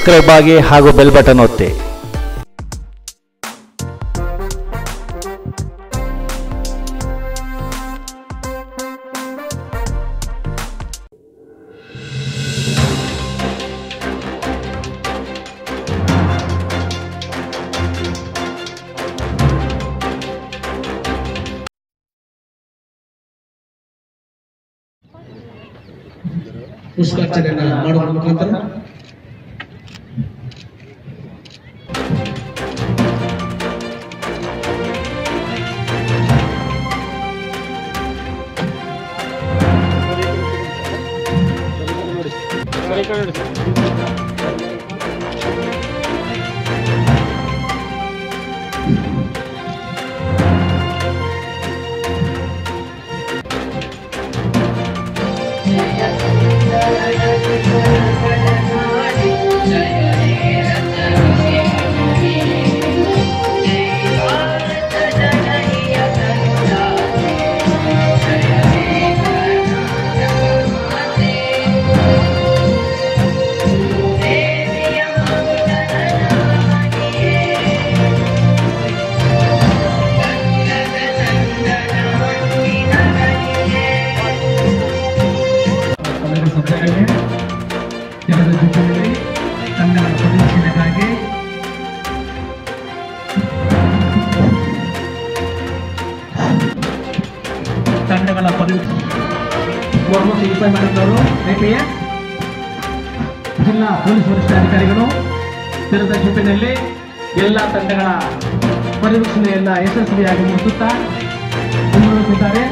subscribe ಆಗಿ ಹಾಗೂ bell button ಒತ್ತಿ ಪುಷ್ಪಾರ್ಚನೆಯನ್ನ ಮಾಡುವ ಮುಖಾಂತರ ಅದರ ಸಭೆಯಲ್ಲಿ ಜನರ ಜೊತೆಯಲ್ಲಿ ಕನ್ನಡ ಪ್ರದರ್ಶನಕ್ಕಾಗಿ ತಂಡಗಳ ಪರಿವರ್ತನೆ ಮೊಹಮ್ಮದ್ ಸಿಗಿಫೈ ಮಾಡಿದವರು ಐಪಿಎಸ್ ಜಿಲ್ಲಾ ಪೊಲೀಸ್ ವರಿಷ್ಠಾಧಿಕಾರಿಗಳು ತೆರೆದ ಜೊತೆಯಲ್ಲಿ ಎಲ್ಲ ತಂಡಗಳ ಪರಿವೀಕ್ಷಣೆಯನ್ನ ಯಶಸ್ವಿಯಾಗಿ ಮುಗಿಸುತ್ತಾ ಮುಂದುವರಿಸಿದ್ದಾರೆ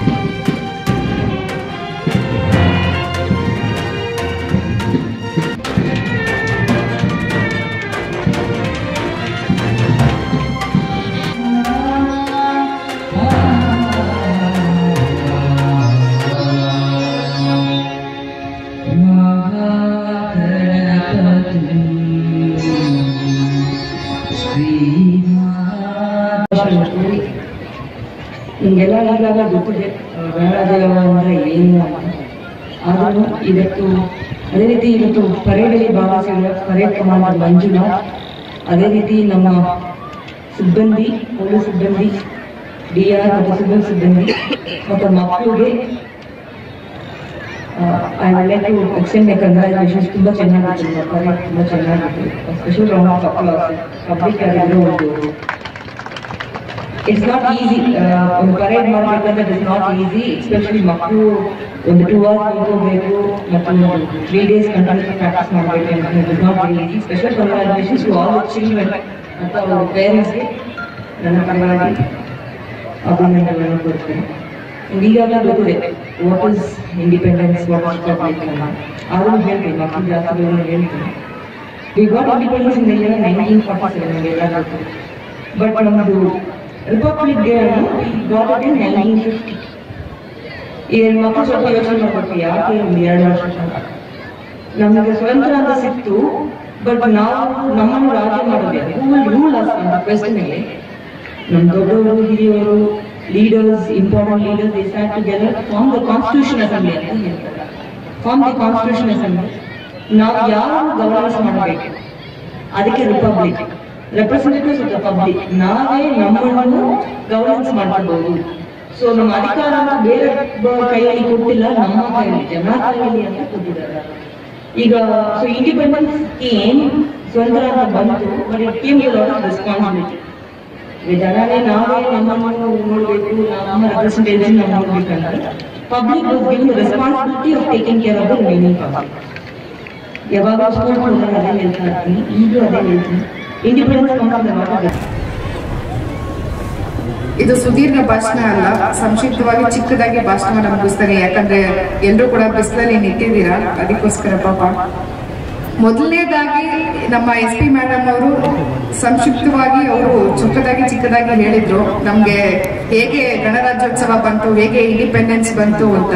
ನಿಮಗೆಲ್ಲ ಈಗಾಗ ಗೊತ್ತಿದೆ ಆ, ಗಣರಾಜ್ಯೋತ್ಸವ ಅಂದ್ರೆ ಏನು ಅಂತ ಆದರೂ ಇವತ್ತು ಅದೇ ರೀತಿ ಇವತ್ತು ಪರೇಡಲ್ಲಿ ಭಾಗವಹಿಸಿದ ಪರೇಡ್ ಕಮಾಂಡರ್ ಮಂಜುನಾಥ್ ಅದೇ ರೀತಿ ನಮ್ಮ ಸಿಬ್ಬಂದಿ ಪೊಲೀಸ್ ಸಿಬ್ಬಂದಿ ಡಿ ಆರ್ ಮತ್ತು ಸಿವಿಲ್ ಸಿಬ್ಬಂದಿ ಮತ್ತು ಮಕ್ಕಳಿಗೆ I like to extend my congratulations ತುಂಬ ಚೆನ್ನಾಗಿತ್ತು ನಿಮ್ಮ ಪರೇಡ್ ತುಂಬ ಚೆನ್ನಾಗಿತ್ತು special round of applause public ಆಗಿರೋ ಒಂದು ಇಟ್ಸ್ ನಾಟ್ ಈಸಿ ಒಂದು ಪರೇಡ್ ಮಾಡಬೇಕಂದ್ರೆ ಇಟ್ಸ್ ನಾಟ್ ಈಸಿ ಎಸ್ಪೆಷಲಿ ಮಕ್ಕಳು ಒಂದು ಟೂ ಅವರ್ಸ್ ಓದ್ಕೋಬೇಕು ಮತ್ತು ತ್ರೀ ಡೇಸ್ ಕಂಟಿನ್ಯೂಸ್ ಪ್ರಾಕ್ಟೀಸ್ ಮಾಡಬೇಕು ಅಂತ it's not very easy special congratulations to all the children ಮತ್ತು ಅವರ ಪೇರೆಂಟ್ಸ್ಗೆ ನನ್ನ ಪರವಾಗಿ ಅಭಿನಂದನೆಗಳನ್ನು ಕೊಡ್ತೇನೆ And ಈಗಾಗಲೇ ಗೊತ್ತಿದೆ what is independence what is public ಅಂತ ಆದರೂ ಹೇಳ್ತೀನಿ ಮಕ್ಕಳು ಜಾಸ್ತಿ ಹೇಳ್ತೀನಿ we got independence in the year nineteen forty seven ನಮಗೆಲ್ಲ ಗೊತ್ತಿದೆ ಬಟ್ ನಮ್ಮದು ರಿಪಬ್ಲಿಕ್ ಡೇ ಅನ್ನು got it in nineteen fifty ಈಗ ಮಕ್ಕಳು ಸ್ವಲ್ಪ ಯೋಚನೆ ಮಾಡ್ಬೇಕು ಯಾಕೆ ಒಂದು ಎರಡು ವರ್ಷ ತನಕ ನಮಗೆ ಸ್ವತಂತ್ರ ಅಂತ ಸಿಕ್ತು ಬಟ್ ನಾವು ನಮ್ಮನ್ನು ರಾಜ್ಯ ಮಾಡಬೇಕು ರೂಲ್ ಅಸ್ ಅಂತ ಕ್ವೆಶ್ಚನ್ ಇದೆ ನಮ್ಮ ದೊಡ್ಡವರು ಹಿರಿಯವರು leaders important leaders they stand together form the constitution assembly ಅಂತ ಹೇಳ್ತಾರೆ ಫಾರ್ಮ್ ದಿ ಕಾನ್ಸ್ಟಿಟ್ಯೂಷನ್ ಅಸೆಂಬ್ಲಿ ನಾವು ಯಾರು ಗವರ್ನೆನ್ಸ್ ಮಾಡಬೇಕು ಅದಕ್ಕೆ republic representatives of the public ನಾವೇ ನಮ್ಮನ್ನು ಗವರ್ನೆನ್ಸ್ ಮಾಡ್ಕೋಬಹುದು ಸೊ ನಮ್ಮ ಅಧಿಕಾರ ಬೇರೆ ಒಬ್ಬ ಕೈಯಲ್ಲಿ ಕೊಟ್ಟಿಲ್ಲ ನಮ್ಮ ಕೈಯಲ್ಲಿ ಜನ ಕೈಯಲ್ಲಿ ಅಂತ ಕೊಟ್ಟಿದ್ದಾರೆ ಈಗ ಸೊ ಇಂಡಿಪೆಂಡೆನ್ಸ್ ಕೇಮ್ ಸ್ವತಂತ್ರ ಅಂತ ಬಂತು but it came you lot of responsibility ಜನರೇ ನಾವೇ ನಮ್ಮನ್ನು ನೋಡಬೇಕು ನಮ್ಮ ರೆಪ್ರೆಸೆಂಟೇಷನ್ ನಾವು ನೋಡ್ಬೇಕಂದ್ರೆ public was given responsibility of taking care of the remaining public ಯಾವಾಗ ಸ್ಕೂಲ್ ಹೋದಾಗ ಅದೇ ಹೇಳ್ತಾ ಇರ್ತೀನಿ ಈಗಲೂ ಅದೇ ಹೇಳ್ತೀನಿ ಇಂಡಿಪೆಂಡೆನ್ಸ್ ಕೌನ್ಸಿಲ್ ಇದು ಸುದೀರ್ಘ ಭಾಷಣ ಅಲ್ಲ ಸಂಕ್ಷಿಪ್ತವಾಗಿ ಚಿಕ್ಕದಾಗಿ ಭಾಷಣವನ್ನು ಮುಗಿಸ್ತಾರೆ ಯಾಕಂದ್ರೆ ಎಲ್ಲರೂ ಕೂಡ ಬಿಸಿಲಲ್ಲಿ ನಿಂತಿದ್ದೀರಾ ಅದಕ್ಕೋಸ್ಕರ ಪಾಪ ಮೊದಲನೇದಾಗಿ ನಮ್ಮ ಎಸ್ ಪಿ ಮೇಡಮ್ ಅವರು ಸಂಕ್ಷಿಪ್ತವಾಗಿ ಅವರು ಚಿಕ್ಕದಾಗಿ ಚಿಕ್ಕದಾಗಿ ಹೇಳಿದ್ರು ನಮ್ಗೆ ಹೇಗೆ ಗಣರಾಜ್ಯೋತ್ಸವ ಬಂತು ಹೇಗೆ ಇಂಡಿಪೆಂಡೆನ್ಸ್ ಬಂತು ಅಂತ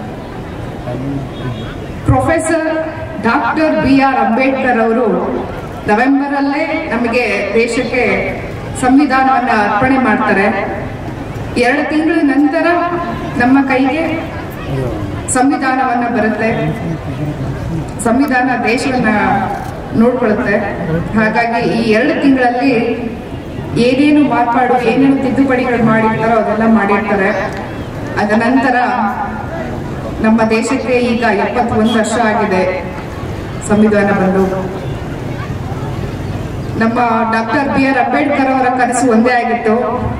professor doctor B R Ambedkar ಅವರು ನವೆಂಬರ್ ಅಲ್ಲೇ ನಮಗೆ ದೇಶಕ್ಕೆ ಸಂವಿಧಾನವನ್ನ ಅರ್ಪಣೆ ಮಾಡ್ತಾರೆ ಎರಡು ತಿಂಗಳ ನಂತರ ನಮ್ಮ ಕೈಗೆ ಸಂವಿಧಾನವನ್ನ ಬರುತ್ತೆ ಸಂವಿಧಾನ ದೇಶವನ್ನ ನೋಡ್ಕೊಳ್ಳುತ್ತೆ ಹಾಗಾಗಿ ಈ ಎರಡು ತಿಂಗಳಲ್ಲಿ ಏನೇನು ಮಾರ್ಪಾಡು ಏನೇನು ತಿದ್ದುಪಡಿಗಳು ಮಾಡಿರ್ತಾರೋ ಅದೆಲ್ಲ ಮಾಡಿರ್ತಾರೆ ಅದ ನಂತರ ನಮ್ಮ ದೇಶಕ್ಕೆ ಈಗ ಎಪ್ಪತ್ತೊಂದು ವರ್ಷ ಆಗಿದೆ ಸಂವಿಧಾನ ಬಂದು ನಮ್ಮ ಡಾಕ್ಟರ್ ಬಿ ಆರ್ ಅಂಬೇಡ್ಕರ್ ಅವರ ಕನಸು ಒಂದೇ ಆಗಿತ್ತು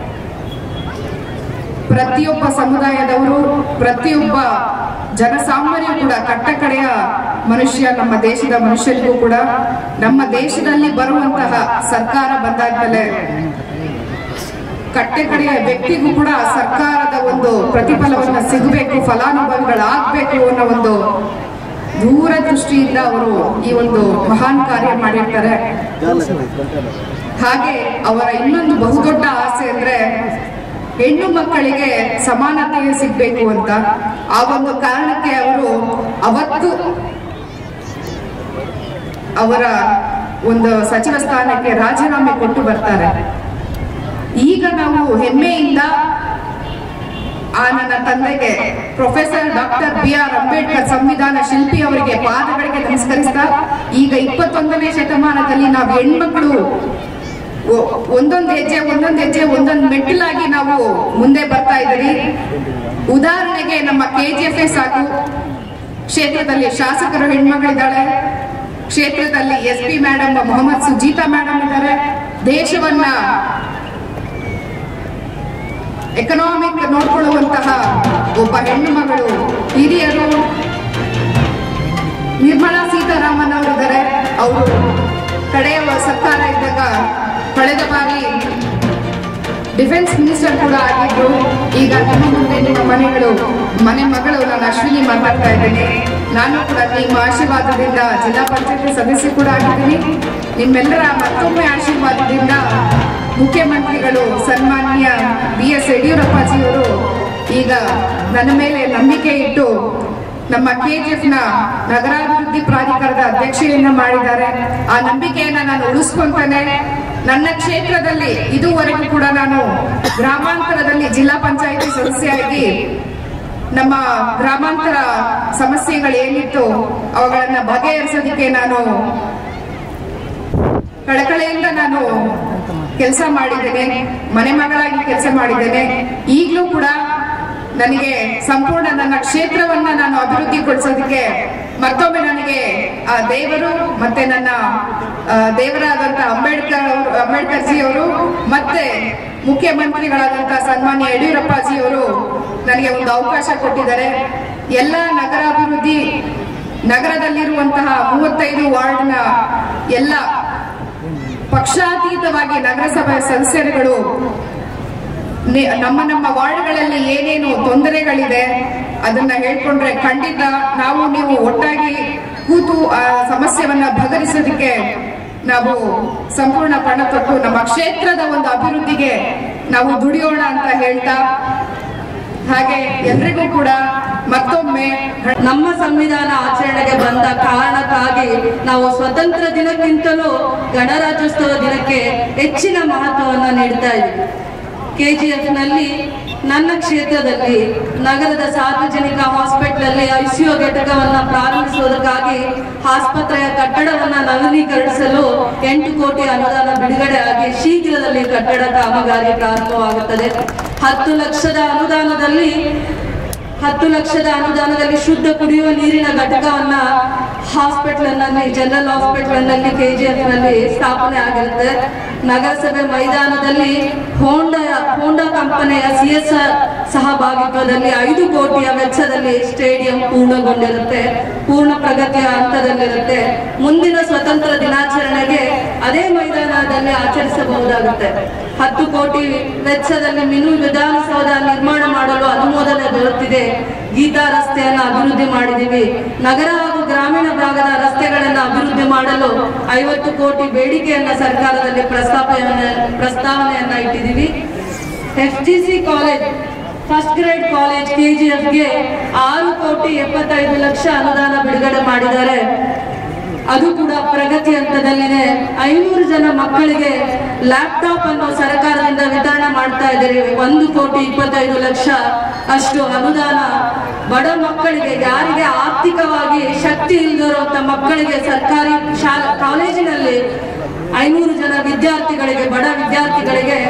ಪ್ರತಿಯೊಬ್ಬ ಸಮುದಾಯದವರು ಪ್ರತಿಯೊಬ್ಬ ಜನಸಾಮಾನ್ಯ ಕೂಡ ಕಟ್ಟ ಕಡೆಯ ಮನುಷ್ಯ ನಮ್ಮ ದೇಶದ ಮನುಷ್ಯರಿಗೂ ಕೂಡ ನಮ್ಮ ದೇಶದಲ್ಲಿ ಬರುವಂತಹ ಸರ್ಕಾರ ಬಂದಾದ್ಮೇಲೆ ಕಟ್ಟೆ ಕಡೆಯ ವ್ಯಕ್ತಿಗೂ ಕೂಡ ಸರ್ಕಾರದ ಒಂದು ಪ್ರತಿಫಲವನ್ನ ಸಿಗಬೇಕು ಫಲಾನುಭವಿಗಳಾಗಬೇಕು ಅನ್ನೋ ಒಂದು ದೂರದೃಷ್ಟಿಯಿಂದ ಅವರು ಈ ಒಂದು ಮಹಾನ್ ಕಾರ್ಯ ಮಾಡಿರ್ತಾರೆ ಹಾಗೆ ಅವರ ಇನ್ನೊಂದು ಬಹುದೊಡ್ಡ ಆಸೆ ಅಂದ್ರೆ ಹೆಣ್ಣು ಮಕ್ಕಳಿಗೆ ಸಮಾನತೆ ಸಿಗ್ಬೇಕು ಅಂತ ಆ ಒಂದು ಕಾರಣಕ್ಕೆ ಅವರು ಅವತ್ತು ಅವರ ಒಂದು ಸಚಿವ ಸ್ಥಾನಕ್ಕೆ ರಾಜೀನಾಮೆ ಕೊಟ್ಟು ಬರ್ತಾರೆ ಈಗ ನಾವು ಹೆಮ್ಮೆಯಿಂದ ಆ ನನ್ನ ತಂದೆಗೆ professor doctor B R Ambedkar ಸಂವಿಧಾನ ಶಿಲ್ಪಿ ಅವರಿಗೆ ಪಾದಗಳಿಗೆ ನಮಸ್ಕರಿಸ್ತಾ ಈಗ ಇಪ್ಪತ್ತೊಂದನೇ ಶತಮಾನದಲ್ಲಿ ನಾವು ಹೆಣ್ಮಕ್ಳು ಒ- ಒಂದೊಂದು ಹೆಜ್ಜೆ ಒಂದೊಂದು ಹೆಜ್ಜೆ ಒಂದೊಂದು ಮೆಟ್ಟಿಲಾಗಿ ನಾವು ಮುಂದೆ ಬರ್ತಾ ಇದ್ದೀವಿ ಉದಾಹರಣೆಗೆ ನಮ್ಮ ಕೆ ಜಿ ಎಫ್ ಎಸ್ ಸಾಕು ಕ್ಷೇತ್ರದಲ್ಲಿ ಶಾಸಕರು ಹೆಣ್ಮಗಳಿದ್ದಾಳೆ ಕ್ಷೇತ್ರದಲ್ಲಿ S P madam Mohammed Sujeetha madam ಇದ್ದಾರೆ ದೇಶವನ್ನ ಎಕನಾಮಿಕ್ ನೋಡ್ಕೊಳ್ಳುವಂತಹ ಒಬ್ಬ ಹೆಣ್ಣು ಮಗಳು ಹಿರಿಯರು ನಿರ್ಮಲಾ ಸೀತಾರಾಮನ್ ಅವರಿದ್ದಾರೆ ಅವರು ಕಡೆಯ ಸರ್ಕಾರ ಇದ್ದಾಗ ಕಳೆದ ಬಾರಿ ಡಿಫೆನ್ಸ್ ಮಿನಿಸ್ಟರ್ ಕೂಡ ಆಗಿದ್ರು ಈಗ ನಿಮ್ಮ ಮುಂದೆ ನಿಮ್ಮ ಮನೆಗಳು ಮನೆ ಮಗಳು ನಾನು ಅಶ್ವಿನಿ ಮಾತಾಡ್ತಾ ಇದ್ದೀನಿ ನಾನು ಕೂಡ ನಿಮ್ಮ ಆಶೀರ್ವಾದದಿಂದ ಜಿಲ್ಲಾ ಪಂಚಾಯತ್ ಸದಸ್ಯ ಕೂಡ ಆಗಿದ್ದೀನಿ ನಿಮ್ಮೆಲ್ಲರ ಮತ್ತೊಮ್ಮೆ ಆಶೀರ್ವಾದದಿಂದ ಮುಖ್ಯಮಂತ್ರಿಗಳು ಸನ್ಮಾನ್ಯ ಬಿ ಎಸ್ ಯಡಿಯೂರಪ್ಪಾಜಿಯವರು ಈಗ ನನ್ನ ಮೇಲೆ ನಂಬಿಕೆ ಇಟ್ಟು ನಮ್ಮ ಕೆಜಿಎಫ್ ನ ನಗರಾಭಿವೃದ್ಧಿ ಪ್ರಾಧಿಕಾರದ ಅಧ್ಯಕ್ಷೆಯನ್ನ ಮಾಡಿದ್ದಾರೆ ಆ ನಂಬಿಕೆಯನ್ನ ನಾನು ಉಳಿಸ್ಕೊಂತಾನೆ ನನ್ನ ಕ್ಷೇತ್ರದಲ್ಲಿ ಇದುವರೆಗೂ ಕೂಡ ನಾನು ಗ್ರಾಮಾಂತರದಲ್ಲಿ ಜಿಲ್ಲಾ ಪಂಚಾಯಿತಿ ಸದಸ್ಯರಾಗಿ ನಮ್ಮ ಗ್ರಾಮಾಂತರ ಸಮಸ್ಯೆಗಳು ಏನಿತ್ತು ಅವುಗಳನ್ನ ಬಗೆಹರಿಸೋದಕ್ಕೆ ನಾನು ಕಳಕಳೆಯಿಂದ ನಾನು ಕೆಲಸ ಮಾಡಿದ್ದೇನೆ ಮನೆ ಮಗಳಾಗಿ ಕೆಲಸ ಮಾಡಿದ್ದೇನೆ ಈಗಲೂ ಕೂಡ ನನಗೆ ಸಂಪೂರ್ಣ ನನ್ನ ಕ್ಷೇತ್ರವನ್ನ ನಾನು ಅಭಿವೃದ್ಧಿಗೊಳಿಸೋದಕ್ಕೆ ಮತ್ತೊಮ್ಮೆ ನನಗೆ ಆ ದೇವರು ಮತ್ತೆ ನನ್ನ ಆ, ದೇವರಾದಂತ ಅಂಬೇಡ್ಕರ್ ಅವರು ಅಂಬೇಡ್ಕರ್ ಜಿ ಅವರು ಮತ್ತೆ ಮುಖ್ಯಮಂತ್ರಿಗಳಾದಂತಹ ಸನ್ಮಾನ್ಯ ಯಡಿಯೂರಪ್ಪಾಜಿ ಅವರು ನನಗೆ ಒಂದು ಅವಕಾಶ ಕೊಟ್ಟಿದ್ದಾರೆ ಎಲ್ಲ ನಗರಾಭಿವೃದ್ಧಿ ನಗರದಲ್ಲಿರುವಂತಹ ಮೂವತ್ತೈದು ವಾರ್ಡ್ನ ಎಲ್ಲ ಪಕ್ಷಾತೀತವಾಗಿ ನಗರಸಭೆ ಸದಸ್ಯರುಗಳು ನಿ- ನಮ್ಮ ನಮ್ಮ ವಾರ್ಡ್ಗಳಲ್ಲಿ ಏನೇನು ತೊಂದರೆಗಳಿದೆ ಅದನ್ನ ಹೇಳ್ಕೊಂಡ್ರೆ ಖಂಡಿತ ನಾವು ನೀವು ಒಟ್ಟಾಗಿ ಕೂತು ಆ ಸಮಸ್ಯೆವನ್ನ ಬಗೆಹರಿಸೋದಕ್ಕೆ ನಾವು ಸಂಪೂರ್ಣ ಪಣ ತೊಟ್ಟು ನಮ್ಮ ಕ್ಷೇತ್ರದ ಒಂದು ಅಭಿವೃದ್ಧಿಗೆ ನಾವು ದುಡಿಯೋಣ ಅಂತ ಹೇಳ್ತಾ ಹಾಗೆ ಎಲ್ರಿಗೂ ಕೂಡ ಮತ್ತೊಮ್ಮೆ ನಮ್ಮ ಸಂವಿಧಾನ ಆಚರಣೆಗೆ ಬಂದ ಕಾರಣಕ್ಕಾಗಿ ನಾವು ಸ್ವತಂತ್ರ ದಿನಕ್ಕಿಂತಲೂ ಗಣರಾಜ್ಯೋತ್ಸವ ದಿನಕ್ಕೆ ಹೆಚ್ಚಿನ ಮಹತ್ವವನ್ನು ನೀಡ್ತಾ ಇದ್ದೀವಿ ಕೆಜಿಎಫ್ ನಲ್ಲಿ ನನ್ನ ಕ್ಷೇತ್ರದಲ್ಲಿ ನಗರದ ಸಾರ್ವಜನಿಕ ಹಾಸ್ಪಿಟಲ್ ಐಸಿಯು ಘಟಕವನ್ನು ಪ್ರಾರಂಭಿಸುವುದಕ್ಕಾಗಿ ಆಸ್ಪತ್ರೆಯ ಕಟ್ಟಡವನ್ನು ನವೀಕರಿಸಲು ಎಂಟು ಕೋಟಿ ಅನುದಾನ ಬಿಡುಗಡೆ ಆಗಿ ಶೀಘ್ರದಲ್ಲಿ ಕಟ್ಟಡ ಕಾಮಗಾರಿ ಪ್ರಾರಂಭವಾಗುತ್ತದೆ ಹತ್ತು ಲಕ್ಷದ ಅನುದಾನದಲ್ಲಿ ಹತ್ತು ಲಕ್ಷದ ಅನುದಾನದಲ್ಲಿ ಶುದ್ಧ ಕುಡಿಯುವ ನೀರಿನ ಘಟಕವನ್ನ ಹಾಸ್ಪಿಟಲ್ನಲ್ಲಿ ಜನರಲ್ ಹಾಸ್ಪಿಟಲ್ನಲ್ಲಿ ಕೆಜಿಎಫ್ ನಲ್ಲಿ ಸ್ಥಾಪನೆ ಆಗಿರುತ್ತೆ ನಗರಸಭೆ ಮೈದಾನದಲ್ಲಿ ಹೋಂಡಾ ಹೋಂಡಾ ಕಂಪನಿಯ ಸಿಎಸ್ಆರ್ ಸಹಭಾಗಿತ್ವದಲ್ಲಿ ಐದು ಕೋಟಿಯ ವೆಚ್ಚದಲ್ಲಿ ಸ್ಟೇಡಿಯಂ ಪೂರ್ಣಗೊಂಡಿರುತ್ತೆ ಪೂರ್ಣ ಪ್ರಗತಿಯ ಹಂತದಲ್ಲಿರುತ್ತೆ ಮುಂದಿನ ಸ್ವತಂತ್ರ ದಿನಾಚರಣೆಗೆ ಅದೇ ಮೈದಾನದಲ್ಲಿ ಆಚರಿಸಬಹುದಾಗುತ್ತೆ ಹತ್ತು ಕೋಟಿ ವೆಚ್ಚದಲ್ಲಿ ಮಿನು ವಿಧಾನಸೌಧ ನಿರ್ಮಾಣ ಮಾಡಲು ಅನುಮೋದನೆ ದೊರೆತಿದೆ ಗೀತಾ ರಸ್ತೆಯನ್ನು ಅಭಿವೃದ್ಧಿ ಮಾಡಿದ್ದೀವಿ ನಗರ ಹಾಗೂ ಗ್ರಾಮೀಣ ಭಾಗದ ರಸ್ತೆಗಳನ್ನು ಅಭಿವೃದ್ಧಿ ಮಾಡಲು ಐವತ್ತು ಕೋಟಿ ಬೇಡಿಕೆಯನ್ನ ಸರ್ಕಾರದಲ್ಲಿ ಪ್ರಸ್ತಾಪನೆ ಪ್ರಸ್ತಾವನೆಯನ್ನ ಇಟ್ಟಿದ್ದೀವಿ F G C college first grade college ಕೆಜಿಎಫ್ಗೆ ಆರು ಕೋಟಿ ಎಪ್ಪತ್ತೈದು ಲಕ್ಷ ಅನುದಾನ ಬಿಡುಗಡೆ ಮಾಡಿದ್ದಾರೆ ಅದು ಕೂಡ ಪ್ರಗತಿ ಹಂತದಲ್ಲಿದೆ ಐನೂರು ಜನ ಮಕ್ಕಳಿಗೆ ಲ್ಯಾಪ್ಟಾಪ್ ಅನ್ನು ಸರ್ಕಾರದಿಂದ ವಿತರಣೆ ಮಾಡ್ತಾ ಇದ್ದೀರಿ ಒಂದು ಕೋಟಿ ಇಪ್ಪತ್ತೈದು ಲಕ್ಷ ಅಷ್ಟು ಅನುದಾನ ಬಡ ಮಕ್ಕಳಿಗೆ ಯಾರಿಗೆ ಆರ್ಥಿಕವಾಗಿ ಶಕ್ತಿ ಇಲ್ಲದಿರುವಂತ ಮಕ್ಕಳಿಗೆ ಸರ್ಕಾರಿ ಶಾಲಾ ಕಾಲೇಜಿನಲ್ಲಿ ಐನೂರು ಜನ ವಿದ್ಯಾರ್ಥಿಗಳಿಗೆ ಬಡ ವಿದ್ಯಾರ್ಥಿಗಳಿಗೆ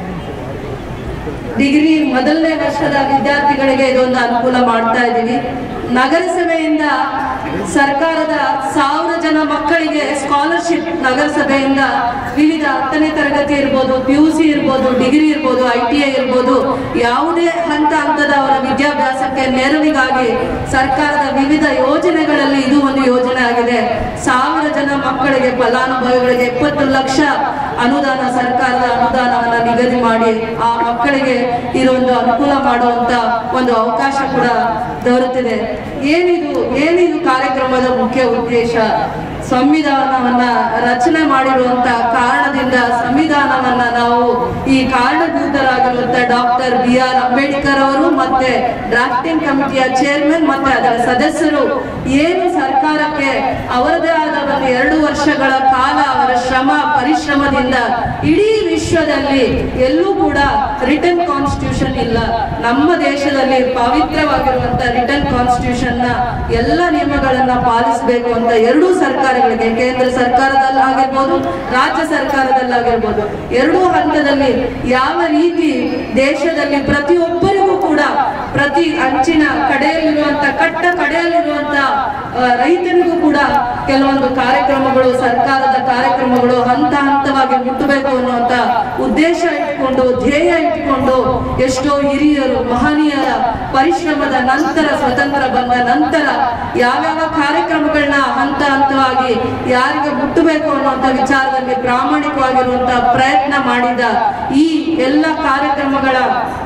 ಡಿಗ್ರಿ ಮೊದಲನೇ ವರ್ಷದ ವಿದ್ಯಾರ್ಥಿಗಳಿಗೆ ಇದೊಂದು ಅನುಕೂಲ ಮಾಡ್ತಾ ಇದ್ದೀವಿ ನಗರಸಭೆಯಿಂದ ಸರ್ಕಾರದ ಸಾವಿರ ಜನ ಮಕ್ಕಳಿಗೆ ಸ್ಕಾಲರ್ಶಿಪ್ ನಗರಸಭೆಯಿಂದ ವಿವಿಧ ಹತ್ತನೇ ತರಗತಿ ಇರ್ಬೋದು ಪಿ ಯು ಸಿ ಇರ್ಬೋದು ಡಿಗ್ರಿ ಇರ್ಬೋದು ಐ ಟಿ ಐ ಇರ್ಬೋದು ಯಾವುದೇ ಹಂತ ಹಂತದ ಅವರ ವಿದ್ಯಾಭ್ಯಾಸಕ್ಕೆ ನೆರವಿಗಾಗಿ ಸರ್ಕಾರದ ವಿವಿಧ ಯೋಜನೆಗಳಲ್ಲಿ ಇದು ಒಂದು ಯೋಜನೆ ಆಗಿದೆ ಸಾವಿರ ಜನ ಮಕ್ಕಳಿಗೆ ಫಲಾನುಭವಿಗಳಿಗೆ ಇಪ್ಪತ್ತು ಲಕ್ಷ ಅನುದಾನ ಸರ್ಕಾರದ ಅನುದಾನವನ್ನ ನಿಗದಿ ಮಾಡಿ ಆ ಮಕ್ಕಳಿಗೆ ಇದೊಂದು ಅನುಕೂಲ ಮಾಡುವಂತ ಒಂದು ಅವಕಾಶ ಕೂಡ ದೊರೆತಿದೆ ಏನಿದು ಏನಿದು ಕಾರ್ಯಕ್ರಮದ ಮುಖ್ಯ ಉದ್ದೇಶ ಸಂವಿಧಾನವನ್ನ ರಚನೆ ಮಾಡಿರುವಂತ ಕಾರಣದಿಂದ ಸಂವಿಧಾನವನ್ನ ನಾವು ಈ ಕಾರಣಭೂತರಾಗಿರುವಂತ ಡಾಕ್ಟರ್ ಬಿ ಆರ್ ಅಂಬೇಡ್ಕರ್ ಅವರು ಮತ್ತೆ ಡ್ರಾಫ್ಟಿಂಗ್ ಕಮಿಟಿಯ ಚೇರ್ಮನ್ ಮತ್ತೆ ಅದರ ಸದಸ್ಯರು ಏನು ಸರ್ಕಾರಕ್ಕೆ ಅವರದೇ ಆದ ಒಂದು ಎರಡು ವರ್ಷಗಳ ಕಾಲ ಅವರ ಶ್ರಮ ಪರಿಶ್ರಮದಿಂದ ಇಡೀ ವಿಶ್ವದಲ್ಲಿ ಎಲ್ಲೂ ಕೂಡ ರಿಟರ್ನ್ ಕಾನ್ಸ್ಟಿಟ್ಯೂಷನ್ ಇಲ್ಲ ನಮ್ಮ ದೇಶದಲ್ಲಿ ಪವಿತ್ರವಾಗಿರುವಂತ ರಿಟರ್ನ್ ಕಾನ್ಸ್ಟಿಟ್ಯೂಷನ್ ನ ಎಲ್ಲ ನಿಯಮಗಳನ್ನ ಪಾಲಿಸಬೇಕು ಅಂತ ಎರಡೂ ಸರ್ಕಾರಗಳಿಗೆ ಕೇಂದ್ರ ಸರ್ಕಾರದಲ್ಲಾಗಿರ್ಬೋದು ರಾಜ್ಯ ಸರ್ಕಾರದಲ್ಲಾಗಿರ್ಬೋದು ಎರಡೂ ಹಂತದಲ್ಲಿ ಯಾವ ರೀತಿ ದೇಶದಲ್ಲಿ ಪ್ರತಿಯೊಬ್ಬರಿಗೂ ಕೂಡ ಪ್ರತಿ ಅಂಚಿನ ಕಡೆಯಲ್ಲಿರುವಂತ ಕಟ್ಟ ಕಡೆಯಲ್ಲಿರುವಂತ ಆ, ರೈತನಿಗೂ ಕೂಡ ಕೆಲವೊಂದು ಕಾರ್ಯಕ್ರಮಗಳು ಸರ್ಕಾರದ ಕಾರ್ಯಕ್ರಮಗಳು ಹಂತ ಹಂತವಾಗಿ ಮುಟ್ಟಬೇಕು ಅನ್ನುವಂತ ಉದ್ದೇಶ ಇಟ್ಕೊಂಡು ಧ್ಯೇಯ ಇಟ್ಕೊಂಡು ಎಷ್ಟೋ ಹಿರಿಯರು ಮಹನೀಯರ ಪರಿಶ್ರಮದ ನಂತರ ಸ್ವತಂತ್ರ ಬಂದ ನಂತರ ಯಾವ್ಯಾವ ಕಾರ್ಯಕ್ರಮಗಳನ್ನ ಹಂತ ಹಂತವಾಗಿ ಯಾರಿಗೆ ಮುಟ್ಟಬೇಕು ಅನ್ನುವಂತ ವಿಚಾರದಲ್ಲಿ ಪ್ರಾಮಾಣಿಕವಾಗಿರುವಂತ ಪ್ರಯತ್ನ ಮಾಡಿದ ಈ ಎಲ್ಲ ಕಾರ್ಯಕ್ರಮಗಳ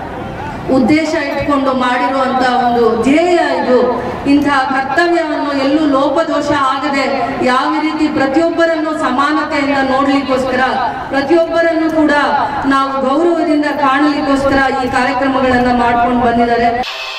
ಉದ್ದೇಶ ಇಟ್ಕೊಂಡು ಮಾಡಿರುವಂತ ಒಂದು ಧ್ಯೇಯ ಇದು ಇಂತಹ ಕರ್ತವ್ಯವನ್ನು ಎಲ್ಲೂ ಲೋಪದೋಷ ಆಗದೆ ಯಾವ ರೀತಿ ಪ್ರತಿಯೊಬ್ಬರನ್ನು ಸಮಾನತೆಯಿಂದ ನೋಡ್ಲಿಕ್ಕೋಸ್ಕರ ಪ್ರತಿಯೊಬ್ಬರನ್ನು ಕೂಡ ನಾವು ಗೌರವದಿಂದ ಕಾಣಲಿಕ್ಕೋಸ್ಕರ ಈ ಕಾರ್ಯಕ್ರಮಗಳನ್ನ ಮಾಡ್ಕೊಂಡು ಬಂದಿದ್ದಾರೆ